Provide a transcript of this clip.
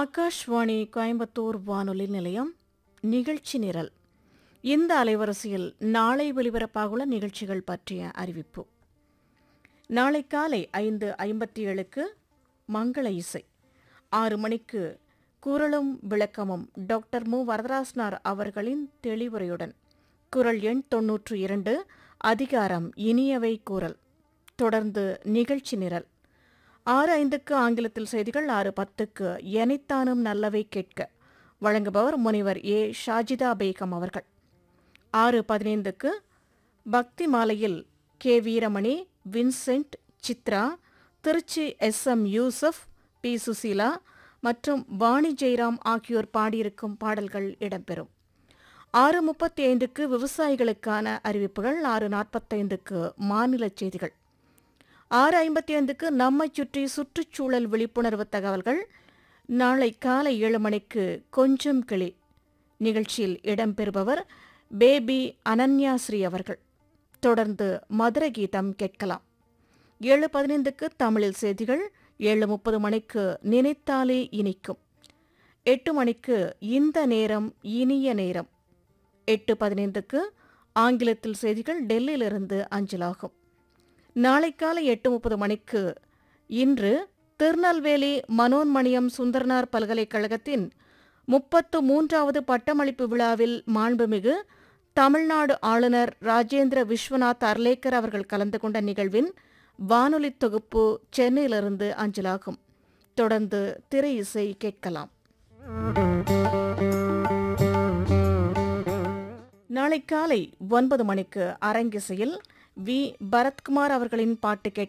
ஆகாஷ்வாணி கோயம்புத்தூர் வானொலி நிலையம் நிகழ்ச்சி நிரல் இந்த அலைவரிசையில் நாளை ஒலிபரப்பாகுள்ள நிகழ்ச்சிகள் பற்றிய அறிவிப்பு நாளை காலை ஐந்து ஐம்பத்தி ஏழுக்கு மங்கள இசை ஆறு மணிக்கு குரலும் விளக்கமும் டாக்டர் மு வரதராசனார் அவர்களின் தெளிவுரையுடன் குரல் எண் தொன்னூற்று இரண்டு அதிகாரம் இனியவை கூறல் தொடர்ந்து நிகழ்ச்சி நிரல் ஆறு ஐந்துக்கு ஆங்கிலத்தில் செய்திகள் ஆறு பத்துக்கு எனைத்தானும் நல்லவை கேட்க வழங்குபவர் முனைவர் ஏ ஷாஜிதா பேகம் அவர்கள் ஆறு பதினைந்துக்கு பக்தி மாலையில் K Veeramani Vincent Chitra Trichy S M Yusuf P Susheela மற்றும் வாணி ஜெயராம் ஆகியோர் பாடியிருக்கும் பாடல்கள் இடம்பெறும் ஆறு முப்பத்தி ஐந்துக்கு விவசாயிகளுக்கான அறிவிப்புகள் ஆறு நாற்பத்தைந்துக்கு மாநில செய்திகள் ஆறு ஐம்பத்தி ஐந்துக்கு நம்மை சுற்றி சுற்றுச்சூழல் விழிப்புணர்வு தகவல்கள் நாளை காலை ஏழு மணிக்கு கொஞ்சம் கிளி நிகழ்ச்சியில் இடம்பெறுபவர் பேபி அனன்யாஸ்ரீ அவர்கள் தொடர்ந்து மதுர கீதம் கேட்கலாம் ஏழு பதினைந்துக்கு தமிழில் செய்திகள் ஏழு முப்பது மணிக்கு நினைத்தாலே இனிக்கும் எட்டு மணிக்கு இந்த நேரம் இனிய நேரம் எட்டு பதினைந்துக்கு ஆங்கிலத்தில் செய்திகள் டெல்லியிலிருந்து அஞ்சலாகும் நாளை காலை எட்டு முப்பது மணிக்கு இன்று திருநெல்வேலி மனோன்மணியம் சுந்தரனார் பல்கலைக்கழகத்தின் முப்பத்து மூன்றாவது பட்டமளிப்பு விழாவில் மாண்புமிகு தமிழ்நாடு ஆளுநர் ராஜேந்திர விஸ்வநாத் அர்லேக்கர் அவர்கள் கலந்து கொண்ட நிகழ்வின் வானொலி தொகுப்பு சென்னையிலிருந்து அஞ்சலாகும் தொடர்ந்து திரை இசை கேட்கலாம் நாளை காலை ஒன்பது மணிக்கு அரங்கிசையில் வி பரத்குமார் அவர்களின் பாட்டு கேட்க